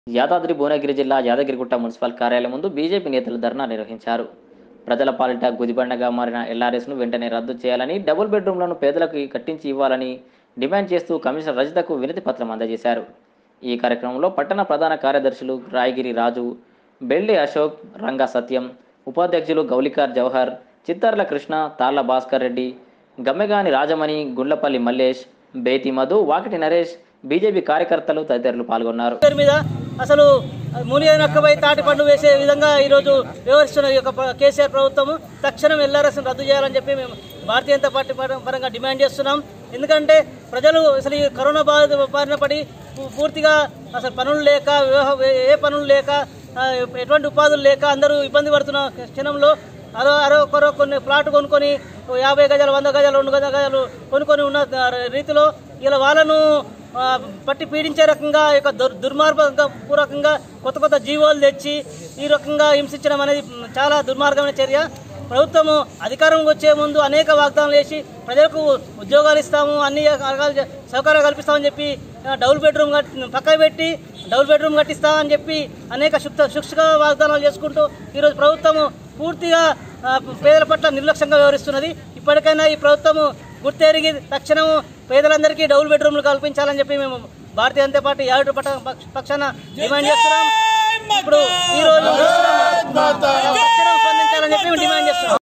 యాదాద్రి భువనగిరి జిల్లా యాదగిరిగుట్ట మున్సిపల్ కార్యాలయం ముందు బీజేపీ నేతలు ధర్నా నిర్వహించారు ప్రజల పాలిట గుదిబండగా మారిన ఎల్ఆర్ఎస్ను వెంటనే రద్దు చేయాలని డబుల్ బెడ్రూమ్లను పేదలకు కట్టించి ఇవ్వాలని డిమాండ్ చేస్తూ కమిషనర్ రజితకు వినతి పత్రం అందజేశారు ఈ కార్యక్రమంలో పట్టణ ప్రధాన కార్యదర్శులు రాయగిరి రాజు బెల్లి అశోక్ రంగా సత్యం ఉపాధ్యక్షులు గౌలికార్ జవహర్ చిత్తార్ల కృష్ణ తాళ్ల భాస్కర్ రెడ్డి గమ్మెగాని రాజమణి గుండ్లపల్లి మల్లేష్ బేతి మధు వాకిటి నరేష్ బీజేపీ కార్యకర్తలు తదితరులు పాల్గొన్నారు పేరు మీద అసలు ముని నక్కపై తాటి పండు వేసే విధంగా ఈరోజు వ్యవహరిస్తున్న ఈ యొక్క ప్ర- కేసీఆర్ ప్రభుత్వం తక్షణం ఎల్ఆర్ఎస్ రద్దు చేయాలని చెప్పి మేము భారతీయ జనతా పార్టీ పర- పరంగా డిమాండ్ చేస్తున్నాం ఎందుకంటే ప్రజలు అసలు ఈ కరోనా బాధ బారిన పడి పూ- పూర్తిగా అసలు పనులు లేక వివాహ ఏ పనులు లేక ఆ, ఎటువంటి ఉపాధులు లేక అందరూ ఇబ్బంది పడుతున్న క్షణంలో అరో అరో కొరో కొన్ని ప్లాట్ కొనుక్కొని ఓ యాభై గజాలు వంద గజాలు రెండు గజాలు గజాలు కొనుక్కొని ఉన్న ఆ, రీతిలో ఇలా వాళ్ళను ఆ, పట్టి పీడించే రకంగా ఈ యొక్క దుర్ దుర్మార్గ పూర్వకంగా కొత్త కొత్త జీవోలు తెచ్చి ఈ రకంగా హింసించడం అనేది మ్, చాలా దుర్మార్గమైన చర్య ప్రభుత్వము అధికారంకి వచ్చే ముందు అనేక వాగ్దానాలు చేసి ప్రజలకు ఉద్యోగాలు ఇస్తాము అన్ని రకాల జ- సౌకర్యాలు కల్పిస్తామని చెప్పి ఆ, డబుల్ బెడ్రూమ్ కట్ పక్కన పెట్టి డబుల్ బెడ్రూమ్ కట్టిస్తామని చెప్పి అనేక శుక్త శుష్క వాగ్దానాలు చేసుకుంటూ ఈరోజు ప్రభుత్వము పూర్తిగా ఆ, పేదల పట్ల నిర్లక్ష్యంగా వ్యవహరిస్తున్నది ఇప్పటికైనా ఈ ప్రభుత్వము గుర్తెరిగి తక్షణం పేదలందరికీ డబుల్ బెడ్రూమ్లు కల్పించాలని చెప్పి మేము భారతీయ జనతా పార్టీ యాడు పట్ట పక్ష- పక్షాన డిమాండ్ చేస్తున్నాం ఇప్పుడు ఈ రోజు తక్షణం స్పందించాలని చెప్పి మేము డిమాండ్ చేస్తున్నాం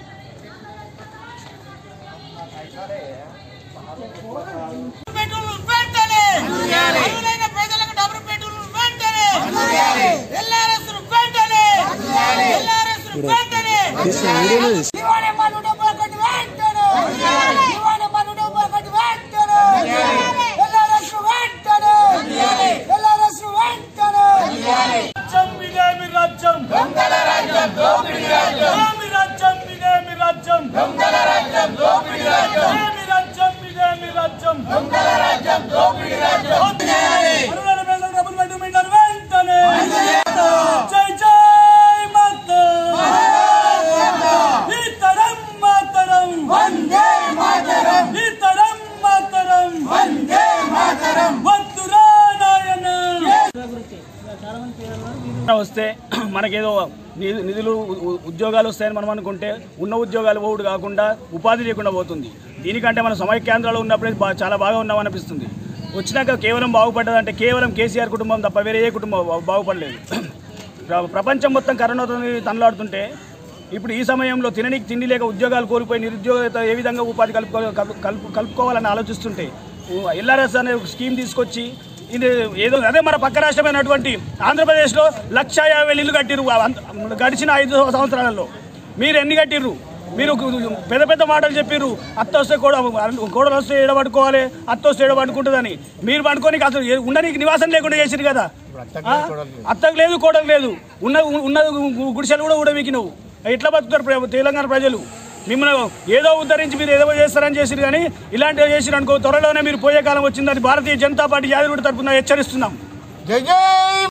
బెడ్రూమ్లు వెంటనే అర్హులైన పేదలకు డబుల్ బెడ్రూమ్లు వెంటనే ఎల్ఆర్ఎస్ వెంటనే ఎల్ఆర్ఎస్ వెంటనే ఇవాళ మనుడు ఒకటి వెంటనే ఇవాళ మనుడు ఒకటి వెంటనే ఎల్ఆర్ఎస్ వెంటనే ఎల్ఆర్ఎస్ వెంటనే రాజ్యం వినేమి రాజ్యం దొంగల రాజ్యం దోపిడి రాజ్యం ఏమి రాజ్యం వినేమి రాజ్యం దొంగల రాజ్యం దోపిడి రాజ్యం ఏమి రాజ్యం వినేమి రాజ్యం దొంగల రాజ్యం దోపిడి రాజ్యం అరుణాల మీద డబుల్ బెడ్రూమ్ ఇంటర్ వెంటనే జై జై మాతా ఈ తరం మాతరం వందే మాతరం ఈ తరం మాతరం వందే మాతరం వద్దురా నాయన వస్తే మనకేదో ని- నిధులు ఉ- ఉ- ఉద్యోగాలు వస్తాయని మనం అనుకుంటే ఉన్న ఉద్యోగాలు పోవుడు కాకుండా ఉపాధి లేకుండా పోతుంది దీనికంటే మనం సమయ కేంద్రాలు ఉన్నప్పుడే బా- చాలా బాగా ఉన్నాం అనిపిస్తుంది వచ్చినాక కేవలం బాగుపడ్డదంటే కేవలం కేసీఆర్ కుటుంబం తప్ప వేరే ఏ కుటుంబం బా- బాగుపడలేదు ప్ర- ప్రపంచం మొత్తం కరోనాతో తనలాడుతుంటే ఇప్పుడు ఈ సమయంలో తినడానికి తిండి లేక ఉద్యోగాలు కోల్పోయి నిరుద్యోగత ఏ విధంగా ఉపాధి కలుపుకో కలుపు కలుపు కలుపుకోవాలని ఆలోచిస్తుంటే ఎల్ఆర్ఎస్ అనే ఒక స్కీమ్ తీసుకొచ్చి ఇది ఏదో అదే మన పక్క రాష్ట్రమైనటువంటి ఆంధ్రప్రదేశ్లో లక్ష యాభై వేలు ఇల్లు కట్టిరు అంత- గడిచిన ఐదు సంవత్సరాలలో మీరు ఎన్ని కట్టిర్రు మీరు పెద్ద పెద్ద మాటలు చెప్పిర్రు అత్త వస్తే కూడా కోడలు వస్తే ఏడ పడుకోవాలి అత్త వస్తే ఏడ పడుకుంటుందని మీరు పడుకొని అసలు ఏ- ఉండనీకి నివాసం లేకుండా చేసిరు కదా ఆ? అత్తకు లేదు కోడలు లేదు ఉన్న ఉన్న గుడిసెలు కూడా ఊడవీకినవు ఎట్లా బతుకుతారు ప్ర- తెలంగాణ ప్రజలు మిమ్మల్ని ఏదో ఉద్ధరించి మీరు ఏదో చేస్తారని చేసిరు కానీ ఇలాంటివి చేసిరు అనుకో త్వరలోనే మీరు పోయే కాలం వచ్చిందని భారతీయ జనతా పార్టీ యాదగిరి తరఫున హెచ్చరిస్తున్నాం జై జై